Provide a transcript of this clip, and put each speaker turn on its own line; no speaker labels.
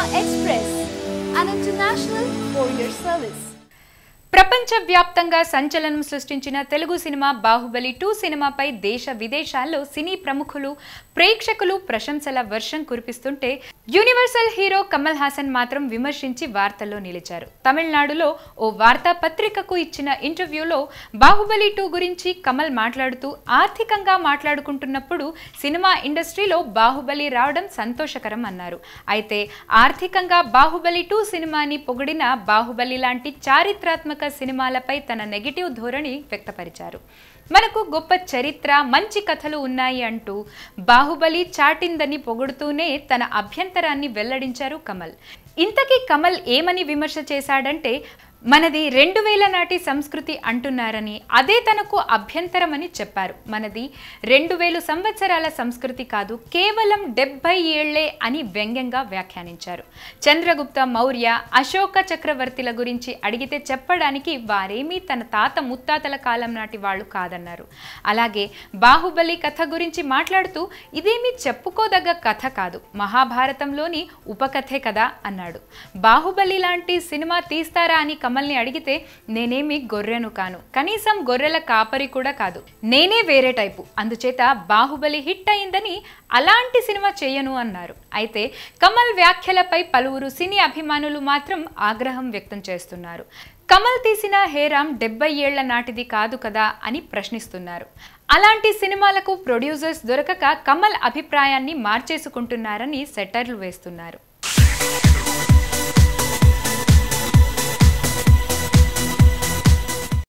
Express, an international courier service.
ప్రపంచవ్యాప్తంగా సంచలనం సృష్టించిన తెలుగు సినిమా బాహుబలి టూ సినిమాపై దేశ విదేశాల్లో సినీ ప్రముఖులు ప్రేక్షకులు ప్రశంసల వర్షం కురిపిస్తుంటే యూనివర్సల్ హీరో కమల్ హాసన్ మాత్రం విమర్శించి వార్తల్లో నిలిచారు తమిళనాడులో ఓ వార్తాపత్రికకు ఇచ్చిన ఇంటర్వ్యూలో బాహుబలి టూ గురించి కమల్ మాట్లాడుతూ ఆర్థికంగా మాట్లాడుకుంటున్నప్పుడు సినిమా ఇండస్ట్రీలో బాహుబలి రావడం సంతోషకరం అన్నారు అయితే ఆర్థికంగా బాహుబలి టూ సినిమాని పొగిడిన బాహుబలి లాంటి చారిత్రాత్మక సినిమాలపై తన నెగిటివ్ ధోరణి వ్యక్తపరిచారు మనకు గొప్ప చరిత్ర మంచి కథలు ఉన్నాయి అంటూ బాహుబలి చాటిందని పొగుడుతూనే తన అభ్యంతరాన్ని వెల్లడించారు కమల్ ఇంతకీ కమల్ ఏమని విమర్శ చేశాడంటే మనది రెండు వేల నాటి సంస్కృతి అంటున్నారని అదే తనకు అభ్యంతరమని చెప్పారు మనది రెండు వేలు సంవత్సరాల సంస్కృతి కాదు కేవలం డెబ్బై ఏళ్లే అని వ్యంగ్యంగా వ్యాఖ్యానించారు చంద్రగుప్త మౌర్య అశోక చక్రవర్తిల గురించి అడిగితే చెప్పడానికి వారేమీ తన తాత ముత్తాతల కాలం నాటి వాళ్ళు కాదన్నారు అలాగే బాహుబలి కథ గురించి మాట్లాడుతూ ఇదేమీ చెప్పుకోదగ్గ కథ కాదు మహాభారతంలోని ఉపకథే కదా అన్నాడు బాహుబలి లాంటి సినిమా తీస్తారా అని కమల్ని అడిగితే నేనేమి గొర్రెను కాను కనీసం గొర్రెల కాపరి కూడా కాదు నేనే వేరే టైపు అందుచేత బాహుబలి హిట్ అయిందని అలాంటి సినిమా చేయను అన్నారు అయితే కమల్ వ్యాఖ్యలపై పలువురు సినీ అభిమానులు మాత్రం ఆగ్రహం వ్యక్తం చేస్తున్నారు కమల్ తీసిన హేరామ్ డెబ్బై ఏళ్ల నాటిది కాదు కదా అని ప్రశ్నిస్తున్నారు అలాంటి సినిమాలకు ప్రొడ్యూసర్స్ దొరకక కమల్ అభిప్రాయాన్ని మార్చేసుకుంటున్నారని సెటర్లు వేస్తున్నారు